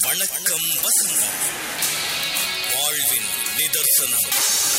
வணக்கம் வசந்தம் வாழ்வின் நிதர்சனம்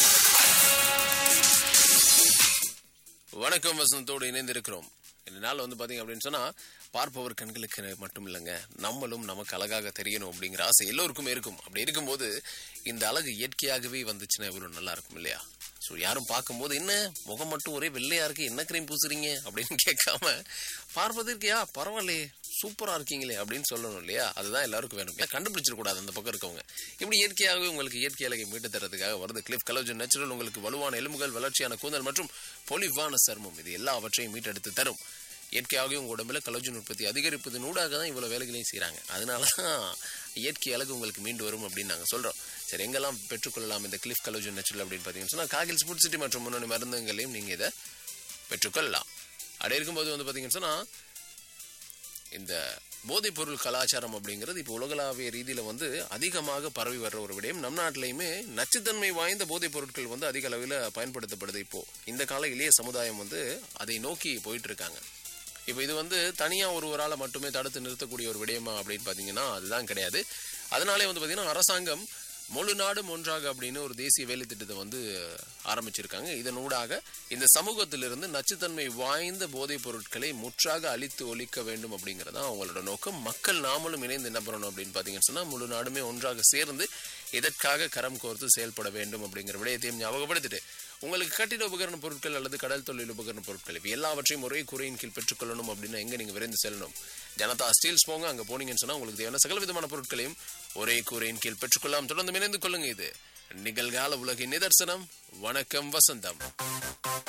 வணக்கம் வசந்தத்தோடு இணைந்திருக்கிறோம் இந்த நாள் வந்து பாத்தீங்க அப்படின்னு சொன்னா பார்ப்பவர் கண்களுக்கு மட்டும் இல்லைங்க நம்மளும் நமக்கு அழகாக தெரியணும் அப்படிங்கிற ஆசை எல்லோருக்கும் இருக்கும் அப்படி இருக்கும்போது இந்த அழகு இயற்கையாகவே வந்துச்சுன்னா இவ்வளவு நல்லா இருக்கும் இல்லையா ஸோ யாரும் பார்க்கும்போது என்ன முகம் மட்டும் ஒரே வெள்ளையா இருக்கு என்ன கிரீம் பூசுறீங்க அப்படின்னு கேட்காம பார்ப்பதற்கியா பரவாயில்லையே சூப்பரா இருக்கீங்களே அப்படின்னு சொல்லணும் இல்லையா அதுதான் எல்லாருக்கும் வேணும் ஏன் கண்டுபிடிச்சிடக்கூடாது அந்த பக்கம் இருக்கவங்க இப்படி இயற்கையாகவே உங்களுக்கு இயற்கை அழகை மீட்டு தரதுக்காக வருது கிளிஃப் கலோஜன் நேச்சுரல் உங்களுக்கு வலுவான எலும்புகள் வளர்ச்சியான கூந்தல் மற்றும் பொலிவான சருமம் இது எல்லாவற்றையும் மீட்டெடுத்து தரும் இயற்கையாகவே உங்க உடம்புல கலோஜன் உற்பத்தி அதிகரிப்பதன் ஊடாக தான் இவ்வளவு வேலைகளையும் செய்றாங்க அதனால தான் இயற்கை அழகு உங்களுக்கு மீண்டு வரும் அப்படின்னு நாங்க சொல்றோம் சரி எங்கெல்லாம் பெற்றுக்கொள்ளலாம் இந்த கிளிஃப் கலோஜன் நேச்சுரல் அப்படின்னு பார்த்தீங்கன்னு சொன்னா காகில் ஸ்புட் சிட்டி மற்றும் முன்னணி மருந்துகளையும் நீங்க இதை பெற்றுக்கொள்ளலாம் அப்படி இருக்கும்போது வந்து பார்த்தீங்கன்னு சொன்னா இந்த போதைப் பொருள் கலாச்சாரம் அப்படிங்கிறது இப்போ உலகளாவிய ரீதியில வந்து அதிகமாக பரவி வர்ற ஒரு விடயம் நம் நாட்டிலையுமே நச்சுத்தன்மை வாய்ந்த போதைப் பொருட்கள் வந்து அதிக அளவில் பயன்படுத்தப்படுது இப்போ இந்த கால இளைய சமுதாயம் வந்து அதை நோக்கி போயிட்டு இருக்காங்க இப்போ இது வந்து தனியா ஒருவரால் மட்டுமே தடுத்து நிறுத்தக்கூடிய ஒரு விடயமா அப்படின்னு பார்த்தீங்கன்னா அதுதான் கிடையாது அதனாலே வந்து பார்த்தீங்கன்னா அரசாங்கம் முழு நாடும் ஒன்றாக அப்படின்னு ஒரு தேசிய வேலை திட்டத்தை வந்து ஆரம்பிச்சிருக்காங்க இதனூடாக இந்த சமூகத்திலிருந்து நச்சுத்தன்மை வாய்ந்த போதைப் பொருட்களை முற்றாக அழித்து ஒழிக்க வேண்டும் அப்படிங்கறதா அவங்களோட நோக்கம் மக்கள் நாமளும் இணைந்து என்ன பண்ணணும் அப்படின்னு பார்த்தீங்கன்னு சொன்னா முழு நாடுமே ஒன்றாக சேர்ந்து இதற்காக கரம் கோர்த்து செயல்பட வேண்டும் அப்படிங்கிற விடயத்தையும் ஞாபகப்படுத்திட்டு உங்களுக்கு கட்டிட உபகரண பொருட்கள் அல்லது கடல் தொழில் உபகரண பொருட்கள் இவை எல்லாவற்றையும் ஒரே குறையின் கீழ் பெற்றுக்கொள்ளணும் அப்படின்னா எங்க நீங்க விரைந்து செல்லணும் ஜனதா ஸ்டீல்ஸ் போங்க அங்க போனீங்கன்னு சொன்னா உங்களுக்கு தேவையான சகல விதமான பொருட்களையும் ஒரே கூரையின் கீழ் பெற்றுக்கொள்ளலாம் தொடர்ந்து இணைந்து கொள்ளுங்க இது நிகழ்கால உலகின் நிதர்சனம் வணக்கம் வசந்தம்